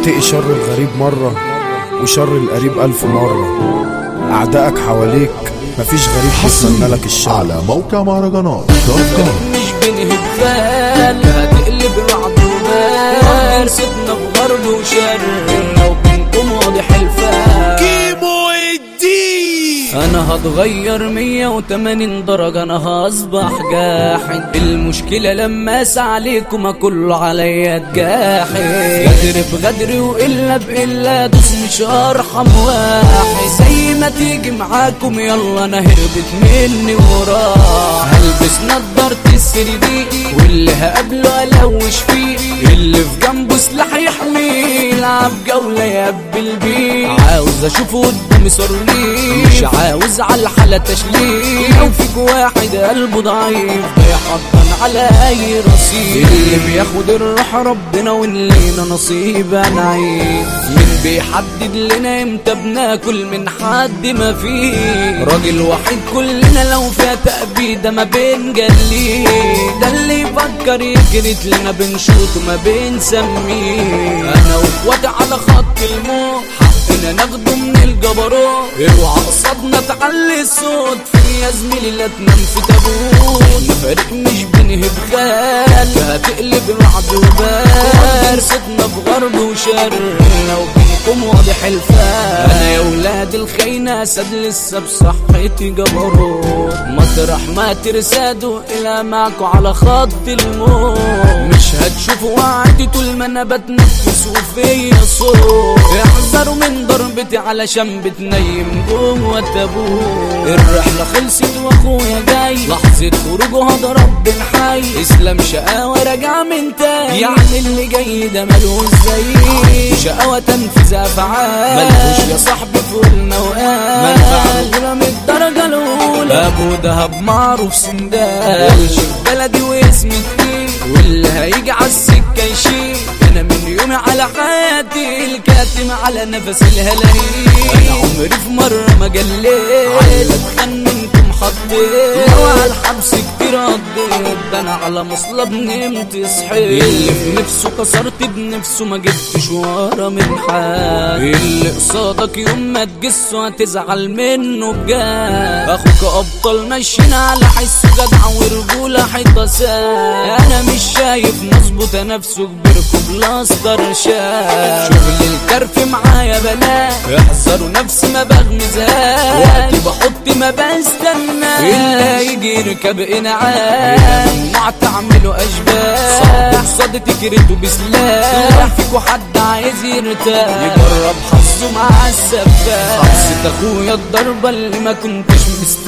اتقي شر الغريب مرة وشر القريب ألف مرة أعدائك حواليك مفيش غريب يتمنى لك الشر على موقع مهرجانات دوت كوم مش بنهب خال هتقلب رعد وبال صدنا في غرب وشر لو بينكم واضح الفال كيمو الدين انا هتغير 180 درجة انا هصبح جاحد المشكلة لما اسعى عليكم كله عليا تجاحد غدر بغدر وإلا بإلا دوس مش ارحم واحد زي ما تيجي معاكم يلا انا هربت مني وراح هلبس نضارة السري دي واللي هقابله الوش فيه اللي في جنبه سلاح يحميه يلعب جولة يقبل بيه عاوز اشوفه قدامي صار ليه مش عاوز على الحالة تشليه لو فيك واحد قلبه ضعيف بيحضن على اي رصيد اللي بياخد الروح ربنا واللينا نصيب نعيم مين بيحدد لنا امتى بناكل من حد ما فيه راجل وحيد كلنا لو فيها تأبيدة ما بنجليه ده اللي يفكر يجرد لنا بنشوط وما بنسميه انا واخواتي على خط الموت حقنا ناخده من الجبروت اوعى قصادنا تعلي الصوت في يا زميلي لا تنام في تابوت احنا فريق مش بنهب خال هتقلب رعد وبال صدنا في غرب وشر لو بينكم واضح الفال انا يا ولاد الخينة اسد لسه بصحتي جبروت مطرح ما ترسادوا الى معكوا على خط الموت مش هتشوفوا وعدي طول ما انا بتنفس وفيا صوت احذروا من ضربتي علشان بتنيم جوه التابوت الرحلة خلصت واخويا جاي لحظة خروجه هضرب بالحي اسلام شقاوة راجع من تاني يعني اللي جاي ده ملوش زي شقاوة تنفيذ افعال ملوش يا صاحبي فولنا وقال منفع الغلا من الدرجة الاولى ابو دهب معروف سندال شيخ بلدي واسمي كتير واللي هيجي على السكة يشيل انا من يومي على حياتي الكاتم على نفس الهلاهيل انا عمري في مرة ما جليت على اتخن منكم حطيت لو على الحبس كتير قضيت ده انا على مصلب نمت صحيت اللي في نفسه كسرت بنفسه ما جبتش ورا من حد اللي قصادك يوم ما تجسه هتزعل منه بجد اخوك ابطال ماشيين على حسه جدع ورجوله حيطه ساد انا مش شايف مظبوط نفسه كبيركم بلاستر شاب شغل الكرف معايا بنات احذروا نفسي ما بغمزها وقتي بحط ما بستنى اللي يجي يركب انعام ممنوع تعملوا اشباه صعب قصاد تكرتوا بسلاح فيكوا حد عايز يرتاح يجرب حظه مع السفاح حسيت اخويا الضربة اللي ما كنتش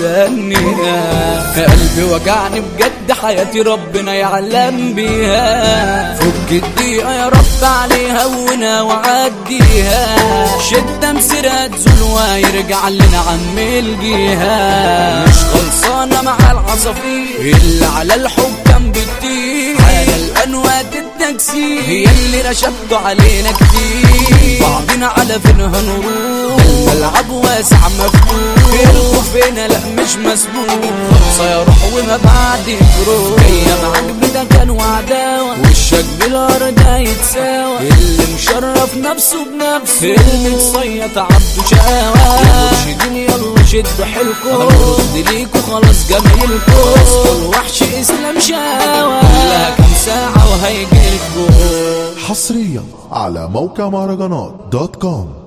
مستنيها قلبي وجعني بجد حياتي ربنا يعلم بيها فك الدقيقة يا رب عليها هونها وعديها شدة مسيرها تزول ويرجع لنا عم الجهة مش خلصانة مع العصافير اللي على الحب كان بتطير على الأنوات التكسير هي اللي رشبتوا علينا كتير بعضنا على فين هنروح الملعب واسع مفتوح الخوف هنا لا مش مسموح خلصة يا روح وما بعد جروح جاية معاك بدا كان وعداوة وشك بالارض هيتساوى اللي مشرف نفسه بنفسه اللي متصيط عبده شقاوة يا مرشدين يلا شدوا حيلكم هنرد ليكوا خلاص جمايلكم كل وحش اسلام شقاوة كلها كام ساعة وهيجيلكوا حصريا على موقع مهرجانات دوت كوم